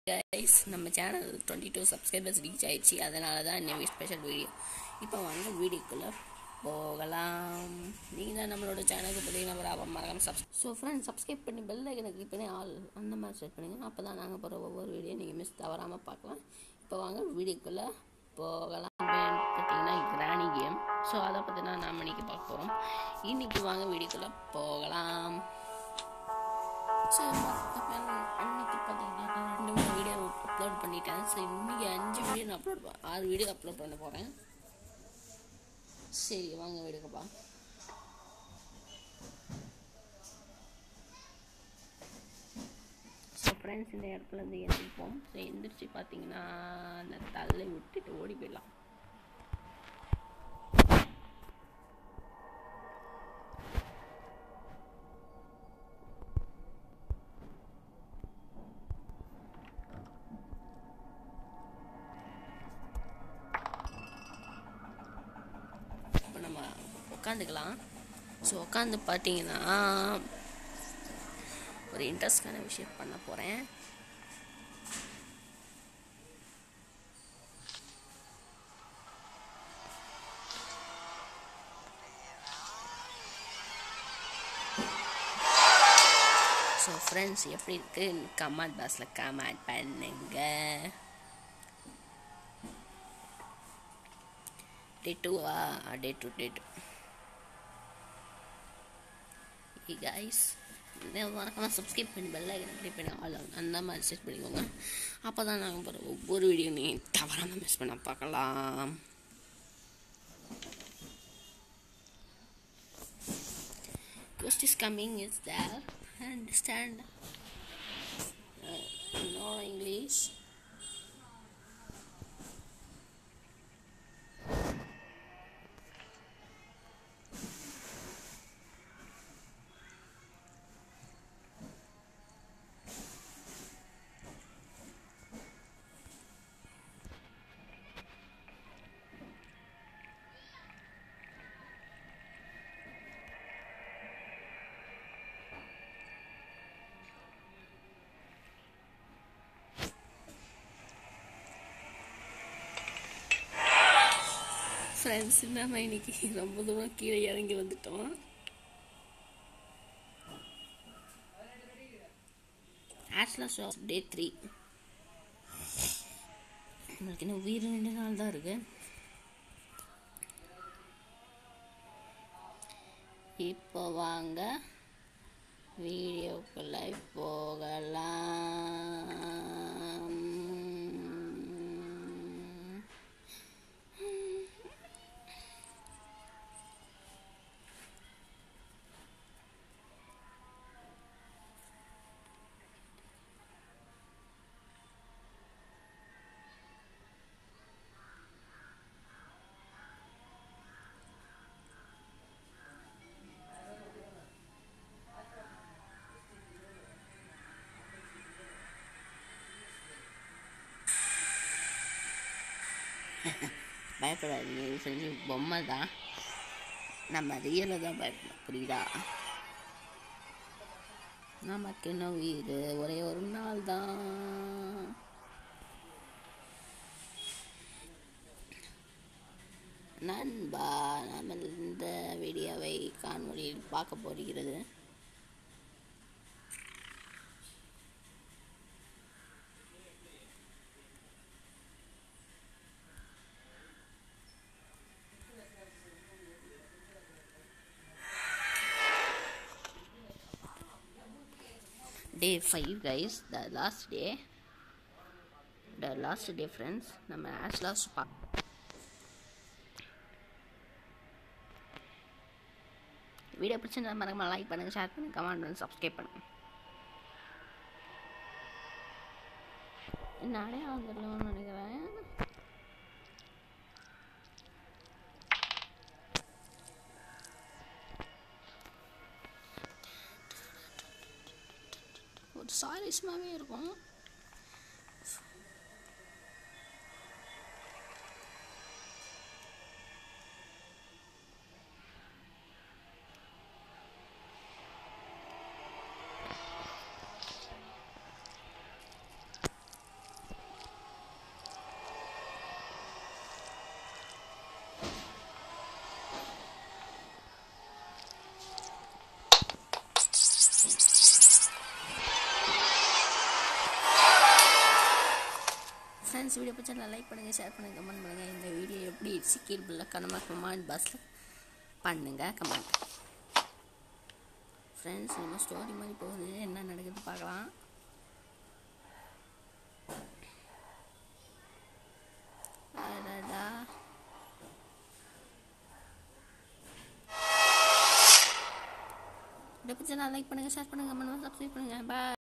Guys நம்ம channel twenty two subscribers reach ஆயிடுச்சு அதனால தான் இன்னைக்கு ஸ்பெஷல் வீடியோ இப்போ வாங்க வீடியோக்குள்ளே போகலாம் நீங்கள் தான் நம்மளோட சேனலுக்கு புதிய நம்பர் ஆகும் மறக்காம சப் ஸோ ஃப்ரெண்ட்ஸ் சப்ஸ்கிரைப் பண்ணி பெல் ஐக்கனை கிளிக் பண்ணி ஆல் அந்த மாதிரி செட் பண்ணுங்க அப்போ தான் நாங்கள் போகிற ஒவ்வொரு வீடியோ நீங்கள் மிஸ் தவறாமல் பார்க்கலாம் இப்போ வாங்க வீடியோக்குள்ளே போகலாம் பார்த்தீங்கன்னா கிராணி கேம் ஸோ அதை பற்றி தான் நாம் இன்னைக்கு பார்க்க போகிறோம் இன்னைக்கு வாங்க வீடியோக்குள்ளே போகலாம் ஸோ அன்னைக்கு பார்த்தீங்கன்னா ரெண்டு மூணு வீடியோ அப்லோட் பண்ணிட்டேன் ஸோ இன்னைக்கு அஞ்சு வீடியோ நான் அப்லோட் ஆறு வீடியோ அப்லோட் பண்ண போகிறேன் சரி வாங்க வீடியோக்கப்பா ஸோ ஃப்ரெண்ட்ஸ் இந்த இடத்துல இருந்து எந்திரிப்போம் ஸோ எந்திரிச்சு பார்த்தீங்கன்னா அந்த தள்ளை விட்டுட்டு ஓடி போயிடலாம் இப்போ நம்ம உட்காந்துக்கலாம் ஸோ உட்காந்து பார்த்தீங்கன்னா ஒரு இன்ட்ரெஸ்டான விஷயம் பண்ண போகிறேன் ஸோ ஃப்ரெண்ட்ஸ் எப்படி இருக்கு கமெண்ட் பாக்ஸில் கமெண்ட் பண்ணுங்க டே டூவா day two day two guys மறக்காம சப்ஸ்கிரைப் பண்ணி பெல் ஐக்கன் கிளிக் பண்ணி ஆல் அந்த மாதிரி செட் பண்ணிக்கோங்க அப்போ தான் நாங்கள் போகிற ஒவ்வொரு வீடியோ நீங்கள் தவறாமல் மிஸ் பண்ண பார்க்கலாம் Ghost is coming is there. Understand? Uh, no English. Friends நம்ம இன்னைக்கு ரொம்ப தூரம் கீழே இறங்கி வந்துட்டோம் ஆட்லா ஷோ டே த்ரீ நம்மளுக்கு இன்னும் உயிர் ரெண்டு நாள் தான் இருக்கு இப்போ வாங்க வீடியோக்குள்ள போகலாம் பயப்படாதீங்க இது செஞ்சு பொம்மை தான் நம்ம ரியலில் தான் பயப்படணும் புரியுதா நமக்கு என்ன உயிர் ஒரே ஒரு நாள் தான் நண்பா நம்ம இந்த வீடியோவை காணொலியில் பார்க்க போகிறது day five guys the last day the last day friends நம்ம ஆஸ் லாஸ்ட் பா வீடியோ பிடிச்சிருந்தா மறக்காம லைக் பண்ணுங்கள் ஷேர் பண்ணுங்கள் கமெண்ட் பண்ணி சப்ஸ்கிரைப் பண்ணுங்கள் என்ன அடையாளம் தெரியலன்னு நினைக்கிறேன் ஒரு சாலிஸ்மாவே இருக்கும் ஃப்ரெண்ட்ஸ் வீடியோ பிடிச்சா லைக் பண்ணுங்கள் ஷேர் பண்ணுங்கள் கமெண்ட் பண்ணுங்கள் இந்த வீடியோ எப்படி சிக்கில் பில்ல கனமா கமெண்ட் பாக்ஸில் பண்ணுங்கள் கமெண்ட் ஃப்ரெண்ட்ஸ் நம்ம ஸ்டோரி மாதிரி போகுது என்ன நடக்குது பார்க்கலாம் அடடா இதை பற்றி நான் லைக் பண்ணுங்கள் ஷேர் பண்ணுங்கள் கமெண்ட் சப்ஸ்கிரைப் பண்ணுங்கள் பாய்